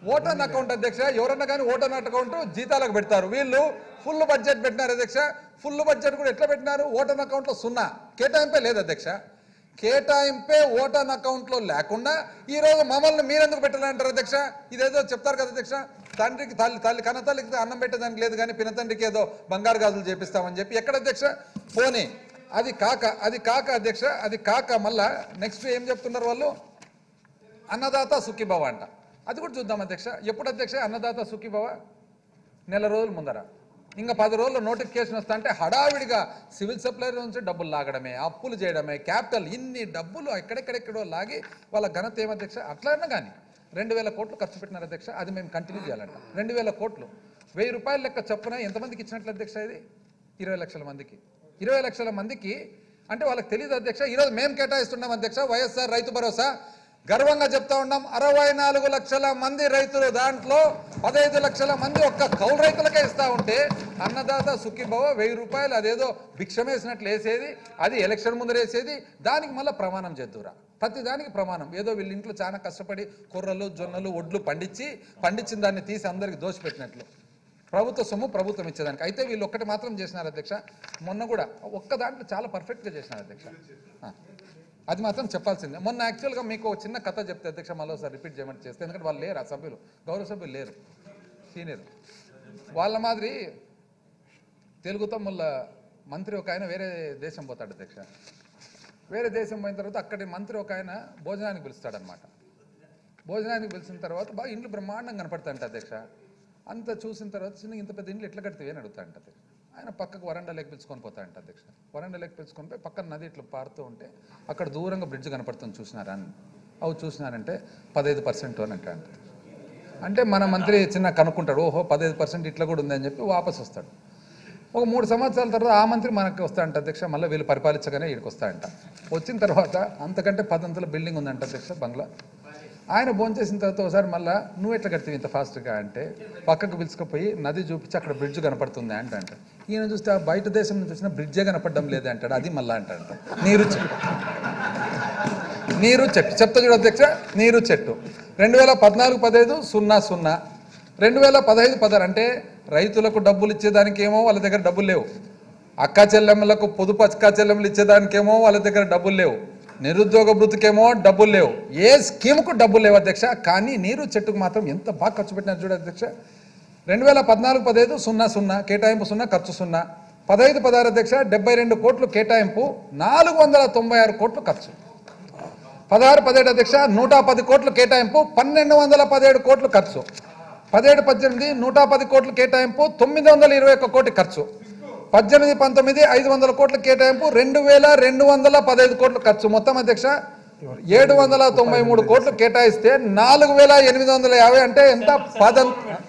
ఓటన్ అకౌంట్ అధ్యక్ష ఎవరన్నా కానీ ఓటన్ అకౌంట్ జీతాలకు పెడతారు వీళ్ళు ఫుల్ బడ్జెట్ పెట్టినారు అధ్యక్ష ఫుల్ బడ్జెట్ కూడా ఎట్లా పెట్టినారు ఓటన్ అకౌంట్లో సున్నా కేటాయింపే లేదు అధ్యక్ష కేటాయింపే ఓటన్ అకౌంట్లో లేకుండా ఈ రోజు మమ్మల్ని మీరెందుకు పెట్టాలంటారు అధ్యక్ష ఇదేదో చెప్తారు కదా అధ్యక్ష తండ్రికి తల్లి తల్లి కన్న తల్లికి అన్నం పెట్టేదానికి లేదు కానీ పినతండ్రికి ఏదో బంగారు గాజులు చేపిస్తామని చెప్పి ఎక్కడ అధ్యక్ష పోనీ అది కాక అది కాక అధ్యక్ష అది కాక మళ్ళా నెక్స్ట్ ఏం చెప్తున్నారు వాళ్ళు అన్నదాత సుఖీభవ అంట అది కూడా చూద్దాం అధ్యక్ష ఎప్పుడు అధ్యక్ష అన్నదాత సుఖీభవ నెల రోజుల ముందర ఇంకా పది రోజుల్లో నోటిఫికేషన్ వస్తా అంటే హడావిడిగా సివిల్ సప్లైర్ నుంచి డబ్బులు లాగడమే అప్పులు చేయడమే క్యాపిటల్ ఇన్ని డబ్బులు ఎక్కడెక్కడెక్కడో లాగి వాళ్ళ ఘనత ఏం అధ్యక్ష అట్లన్నా కానీ రెండు వేల కోట్లు ఖర్చు పెట్టినారు అధ్యక్ష అది మేము కంటిన్యూ చేయాలంట రెండు వేల కోట్లు వెయ్యి రూపాయల లెక్క చొప్పున ఎంతమందికి ఇచ్చినట్లు అధ్యక్ష ఇది ఇరవై లక్షల మందికి ఇరవై లక్షల మందికి అంటే వాళ్ళకి తెలియదు అధ్యక్ష ఈరోజు మేము కేటాయిస్తున్నాం అధ్యక్ష వైఎస్ఆర్ రైతు భరోసా గర్వంగా చెప్తా ఉన్నాం అరవై నాలుగు లక్షల మంది రైతులు దాంట్లో పదహైదు లక్షల మంది ఒక్క కౌలు రైతులకే ఇస్తా ఉంటే అన్నదాత సుఖీభవ వెయ్యి రూపాయలు అదేదో భిక్షమేసినట్లు వేసేది అది ఎలక్షన్ ముందర వేసేది దానికి మళ్ళీ ప్రమాణం చేద్దురా ప్రతి దానికి ప్రమాణం ఏదో వీళ్ళ ఇంట్లో చాలా కష్టపడి కుర్రలు జొన్నలు ఒడ్లు పండించి పండించిన దాన్ని తీసి అందరికి దోషపెట్టినట్లు ప్రభుత్వ సొమ్ము ప్రభుత్వం ఇచ్చేదానికి అయితే వీళ్ళు ఒక్కటి మాత్రం చేసినారు అధ్యక్ష మొన్న కూడా ఒక్క దాంట్లో చాలా పర్ఫెక్ట్గా చేసినారు అధ్యక్ష ఆ. అది మాత్రం చెప్పాల్సిందే మొన్న యాక్చువల్గా మీకు ఒక చిన్న కథ చెప్తే అధ్యక్ష మళ్ళీ ఒకసారి రిపీట్ చేయమని చేస్తే ఎందుకంటే వాళ్ళు లేరు ఆ సభ్యులు గౌరవ సభ్యులు లేరు సీనియర్ వాళ్ళ మాదిరి తెలుగు తమ్ముళ్ళ మంత్రి ఒక ఆయన వేరే దేశం పోతాడు అధ్యక్ష వేరే దేశం పోయిన తర్వాత అక్కడి మంత్రి ఒక ఆయన భోజనానికి పిలుస్తాడనమాట భోజనానికి పిలిచిన తర్వాత బాగా ఇండ్లు బ్రహ్మాండంగా కనపడతాయంట అధ్యక్ష అంత చూసిన తర్వాత చిన్న ఇంత పెద్ద ఇండ్లు ఎట్లా కడితే అని అడుగుతాడంట అధ్యక్ష ఆయన పక్కకు వరండా లెక్క పిలుచుకొని పోతాడంట అధ్యక్ష వరండా లెక్క పిలుచుకొని పోయి పక్కన నది ఇట్లా పారుతూ ఉంటే అక్కడ దూరంగా బ్రిడ్జ్ కనపడుతుంది చూసినారా అని అవి చూసినారంటే పదహైదు పర్సెంట్ అని అంటాడు అంటే మన మంత్రి చిన్న కనుక్కుంటాడు ఓహో పదహైదు పర్సెంట్ ఇట్లా కూడా ఉందని చెప్పి వాపస్ వస్తాడు ఒక మూడు సంవత్సరాల తర్వాత ఆ మంత్రి మనకి వస్తాడంట అధ్యక్ష మళ్ళీ వీళ్ళు పరిపాలించగానే ఇక్కడికి వస్తాడంట వచ్చిన తర్వాత అంతకంటే పదంతల బిల్డింగ్ ఉందంట అధ్యక్ష బంగ్లా ఆయన భోంచేసిన తర్వాత ఒకసారి మళ్ళీ నువ్వు ఎట్లా కడితే ఇంత ఫాస్ట్గా అంటే పక్కకు పిలుచుకుపోయి నది చూపించి అక్కడ బ్రిడ్జ్ కనపడుతుంది అంట అంట ఈయన చూస్తే ఆ బయట దేశం నుంచి వచ్చిన బ్రిడ్జే కనపడడం లేదే అంటాడు అది మళ్ళా అంటాడు నీరు చెట్టు నీరు చెట్టు చెప్తా చూడు అధ్యక్ష నీరు చెట్టు రెండు వేల పద్నాలుగు పదహైదు సున్నా సున్నా రెండు వేల పదహైదు పదహారు అంటే రైతులకు డబ్బులు ఇచ్చేదానికి ఏమో వాళ్ళ దగ్గర డబ్బులు లేవు అక్కా చెల్లెమ్మలకు పొదుపు అక్కా చెల్లెమ్మలు ఇచ్చేదానికేమో వాళ్ళ దగ్గర డబ్బులు లేవు నిరుద్యోగ భృతికేమో డబ్బులు లేవు ఏ స్కీమ్కు డబ్బులు లేవు అధ్యక్ష కానీ నీరు చెట్టుకు మాత్రం ఎంత బాగా ఖర్చు పెట్టినారు చూడు అధ్యక్ష రెండు వేల పద్నాలుగు పదహైదు సున్నా సున్నా కేటాయింపు సున్నా ఖర్చు సున్నా పదహైదు పదహారు అధ్యక్ష డెబ్బై రెండు కోట్లు కేటాయింపు నాలుగు వందల తొంభై ఆరు కోట్లు ఖర్చు పదహారు పదిహేడు అధ్యక్ష నూట పది కోట్లు కేటాయింపు పన్నెండు వందల పదిహేడు కోట్లు ఖర్చు పదిహేడు పద్దెనిమిది నూట పది కోట్లు కేటాయింపు తొమ్మిది వందల ఇరవై ఒక్క కోటి ఖర్చు పద్దెనిమిది పంతొమ్మిది ఐదు వందల కోట్ల కేటాయింపు రెండు వేల రెండు వందల పదహైదు కోట్లు ఖర్చు మొత్తం అధ్యక్ష ఏడు వందల తొంభై మూడు కోట్లు కేటాయిస్తే నాలుగు వేల ఎనిమిది వందల యాభై అంటే ఎంత పదం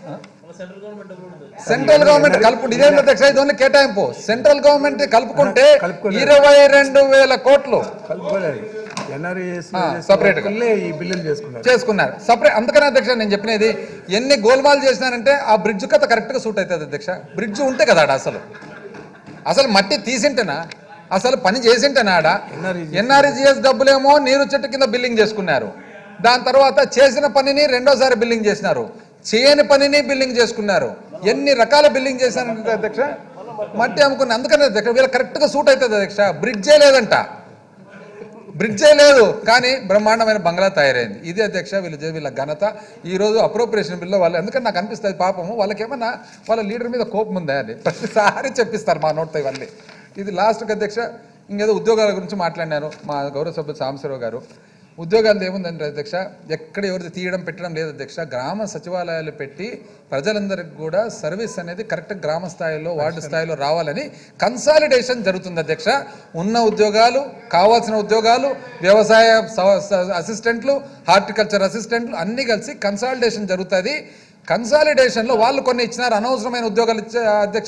సెంట్రల్ గవర్నమెంట్ కలుపు ఇదేంటి అధ్యక్ష ఇది ఓన్లీ కేటాయింపు సెంట్రల్ గవర్నమెంట్ కలుపుకుంటే కలుపుకోలేదు. ఇరవై రెండు వేల కోట్లు కలుపుకోలేదు ఎన్ఆర్ఏఎస్ ఆ, separate గా. ఈ బిల్లులు చేసుకున్నారు చేసుకున్నారు సపరేట్ అందుకనే అధ్యక్ష నేను చెప్పినది ఎన్ని గోల్మాల్ చేసినారంటే ఆ బ్రిడ్జ్ కథ కరెక్ట్గా సూట్ అవుతుంది అధ్యక్ష బ్రిడ్జ్ ఉంటే కదా ఆడ అసలు అసలు మట్టి తీసింటేనా అసలు పని చేసింటేనా ఆడ NREGS. ఎన్ఆర్జిఎస్ డబ్బులేమో నీరు చెట్టు కింద బిల్లింగ్ చేసుకున్నారు దాని తర్వాత చేసిన పనిని రెండోసారి బిల్లింగ్ చేసినారు చేయని పనిని బిల్లింగ్ చేసుకున్నారు ఎన్ని రకాల బిల్లింగ్ చేశారంటే అధ్యక్ష మట్టి అమ్ముకున్న అందుకనే అధ్యక్ష వీళ్ళ కరెక్ట్గా సూట్ అవుతుంది అధ్యక్ష బ్రిడ్జే లేదంట బ్రిడ్జే లేదు కానీ బ్రహ్మాండమైన బంగ్లా తయారైంది ఇది అధ్యక్ష వీళ్ళు చే- వీళ్ళ ఘనత ఈ రోజు అప్రోప్రియేషన్ బిల్లో వాళ్ళు ఎందుకంటే నాకు అనిపిస్తుంది పాపము వాళ్ళకేమన్నా వాళ్ళ లీడర్ మీద కోపం ఉందా అని ప్రతిసారి చెప్పిస్తారు మా నోట్తో ఇవన్నీ ఇది లాస్ట్కి అధ్యక్ష ఇంకేదో ఉద్యోగాల గురించి మాట్లాడినారు మా గౌరవ సభ్యులు సాంబశివరావు గారు ఉద్యోగాలు ఏముందంటే అధ్యక్ష ఎక్కడ ఎవరిది తీయడం పెట్టడం లేదు అధ్యక్ష గ్రామ సచివాలయాలు పెట్టి ప్రజలందరికీ కూడా సర్వీస్ అనేది కరెక్ట్ గ్రామ స్థాయిలో వార్డు స్థాయిలో రావాలని కన్సాలిడేషన్ జరుగుతుంది అధ్యక్ష ఉన్న ఉద్యోగాలు కావాల్సిన ఉద్యోగాలు వ్యవసాయ స- స- అసిస్టెంట్లు హార్టికల్చర్ అసిస్టెంట్లు అన్నీ కలిసి కన్సాలిడేషన్ జరుగుతుంది కన్సాలిడేషన్లో వాళ్ళు కొన్ని ఇచ్చినారు అనవసరమైన ఉద్యోగాలు ఇచ్చే అధ్యక్ష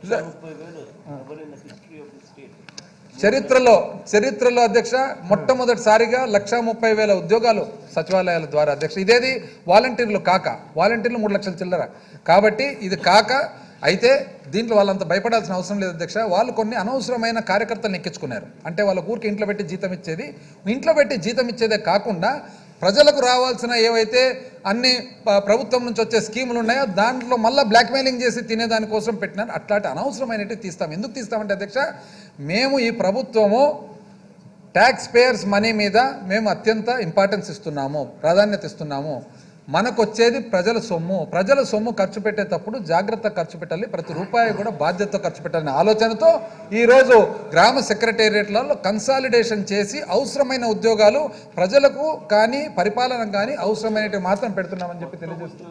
చరిత్రలో చరిత్రలో అధ్యక్ష మొట్టమొదటిసారిగా లక్ష ముప్పై వేల ఉద్యోగాలు సచివాలయాల ద్వారా అధ్యక్ష ఇదేది వాలంటీర్లు కాక వాలంటీర్లు మూడు లక్షల చిల్లర కాబట్టి ఇది కాక అయితే దీంట్లో వాళ్ళంత భయపడాల్సిన అవసరం లేదు అధ్యక్ష వాళ్ళు కొన్ని అనవసరమైన కార్యకర్తలను ఎక్కించుకున్నారు అంటే వాళ్ళ ఊరికి ఇంట్లో పెట్టి జీతం ఇచ్చేది ఇంట్లో పెట్టి జీతం ఇచ్చేదే కాకుండా ప్రజలకు రావాల్సిన ఏవైతే అన్ని ప- ప్రభుత్వం నుంచి వచ్చే స్కీములు ఉన్నాయో దాంట్లో మళ్ళీ బ్లాక్మెయిలింగ్ చేసి తినేదానికోసం పెట్టినారు అట్లాంటి అనవసరమైనవి తీస్తాం ఎందుకు తీస్తామంటే అధ్యక్ష మేము ఈ ప్రభుత్వము ట్యాక్స్ పేయర్స్ మనీ మీద మేము అత్యంత ఇంపార్టెన్స్ ఇస్తున్నాము ప్రాధాన్యత ఇస్తున్నాము మనకు వచ్చేది ప్రజల సొమ్ము ప్రజల సొమ్ము ఖర్చు పెట్టేటప్పుడు జాగ్రత్త ఖర్చు పెట్టాలి ప్రతి రూపాయి కూడా బాధ్యతతో ఖర్చు పెట్టాలనే ఆలోచనతో ఈరోజు గ్రామ సెక్రటేరియట్లలో కన్సాలిడేషన్ చేసి అవసరమైన ఉద్యోగాలు ప్రజలకు కానీ పరిపాలన కానీ అవసరమైనవి మాత్రం పెడుతున్నామని చెప్పి తెలియజేస్తున్నాం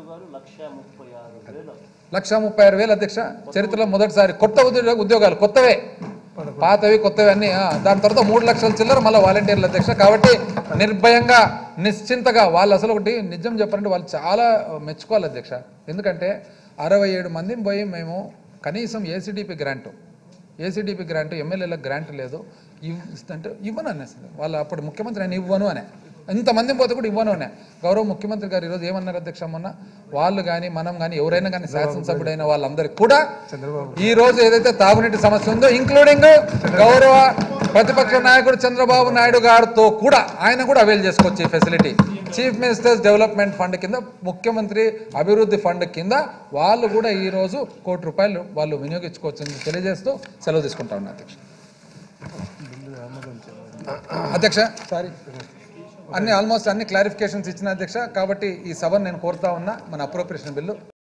లక్ష ముప్పై ఆరు వేలు అధ్యక్ష చరిత్రలో మొదటిసారి కొత్త ఉద్యోగ ఉద్యోగాలు కొత్తవే పాతవి కొత్తవి అన్ని ఆ, దాని తర్వాత మూడు లక్షల చిల్లర మళ్ళీ వాలంటీర్లు అధ్యక్ష కాబట్టి నిర్భయంగా నిశ్చింతగా వాళ్ళు అసలు ఒకటి నిజం చెప్పాలంటే వాళ్ళు చాలా మెచ్చుకోవాలి అధ్యక్ష ఎందుకంటే అరవై ఏడు మందిని పోయి మేము కనీసం ఏసీడీపీ గ్రాంట్ ఏసీడీపీ గ్రాంట్ ఎమ్మెల్యేలకు గ్రాంట్ లేదు ఇవ్ అంటే ఇవ్వను అనేసి వాళ్ళు అప్పుడు ముఖ్యమంత్రి నేను ఇవ్వను అనే ఇంతమంది పోతే కూడా ఇవ్వను అనే గౌరవ ముఖ్యమంత్రి గారు ఈరోజు ఏమన్నారు అధ్యక్ష మొన్న వాళ్ళు కానీ మనం కానీ ఎవరైనా కానీ శాసనసభ్యుడైన వాళ్ళందరికీ కూడా చంద్రబాబు ఈ రోజు ఏదైతే తాగునీటి సమస్య ఉందో ఇంక్లూడింగ్ గౌరవ ప్రతిపక్ష నాయకుడు చంద్రబాబు నాయుడు గారితో కూడా ఆయన కూడా అవైల్ చేసుకోవచ్చు ఈ facility chief ministers development fund కింద ముఖ్యమంత్రి అభివృద్ధి ఫండ్ కింద వాళ్ళు కూడా ఈ రోజు కోటి రూపాయలు వాళ్ళు వినియోగించుకోవచ్చు అని తెలియజేస్తూ సెలవు తీసుకుంటా ఉన్నా అధ్యక్ష అధ్యక్ష సారీ అన్ని ఆల్మోస్ట్ అన్ని క్లారిఫికేషన్స్ ఇచ్చిన అధ్యక్ష కాబట్టి ఈ సభను నేను కోరుతా ఉన్నా మన అప్రోప్రియేషన్ బిల్లు